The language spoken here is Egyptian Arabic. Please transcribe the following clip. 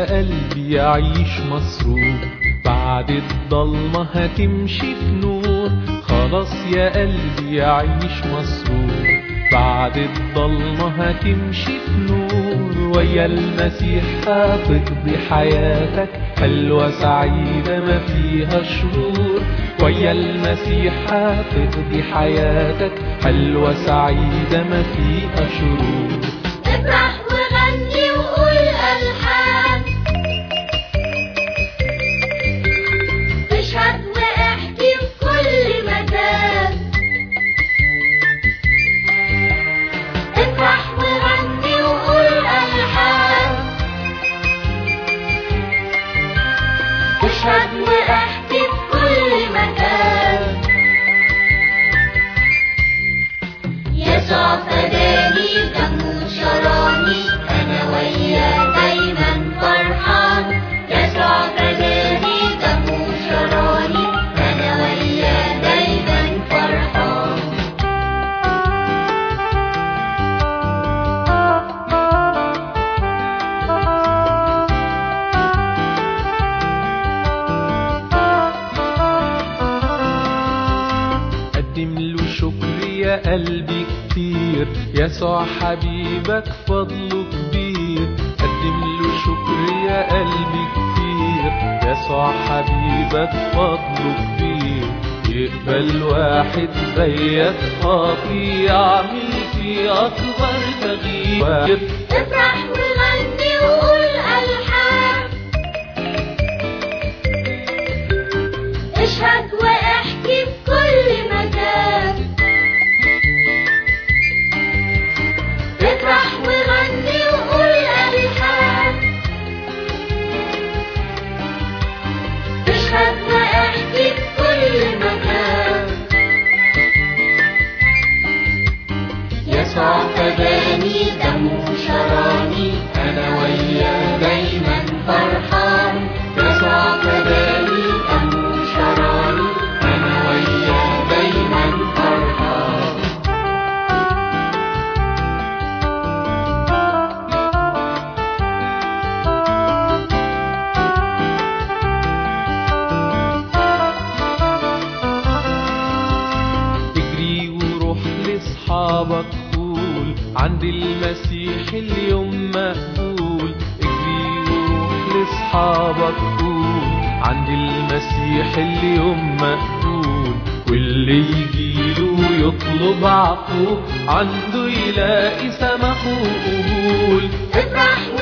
يا قلبي عيش مسرور بعد الضلمة هتمشي في نور خلاص يا قلبي عيش مسرور بعد الضلمة هتمشي في نور ويا المسيح هتقضي حياتك حلوة سعيدة ما فيها شرور ويا المسيح هتقضي حياتك حلوة سعيدة ما فيها شرور افرح وغني وقول ألحان اشهد واحكي في كل مكان افرح وغني وقول ألحان اشهد واحكي في كل مكان يسوع فداني دمه شراني انا وياه دايما فرحان يسوع فداني دمه شراني انا وياه دايما فرحان قدم له شكر يا قلبي كتير يسوع حبيبك فضله كبير قدم له شكر يا قلبي كتير يسوع حبيبك فضله كبير يقبل واحد زيك خاطي يعمل في أكبر تغيير افرح وغني وقول ألحان اشهد واحكي في كل مكان افرح وغني وقول ألحان اشهد واحكي في كل مكان يسوع فداني دمه شراني انا وياه دايما فرحان يسوع فداني دمه شراني انا وياه دايما فرحان اجري وروح لاصحابك قول عند المسيح اليوم مقبول اجري وروح لاصحابك قول عند المسيح اليوم مقبول واللي يجيله يطلب عفو عنده يلاقي سمحه قول افرح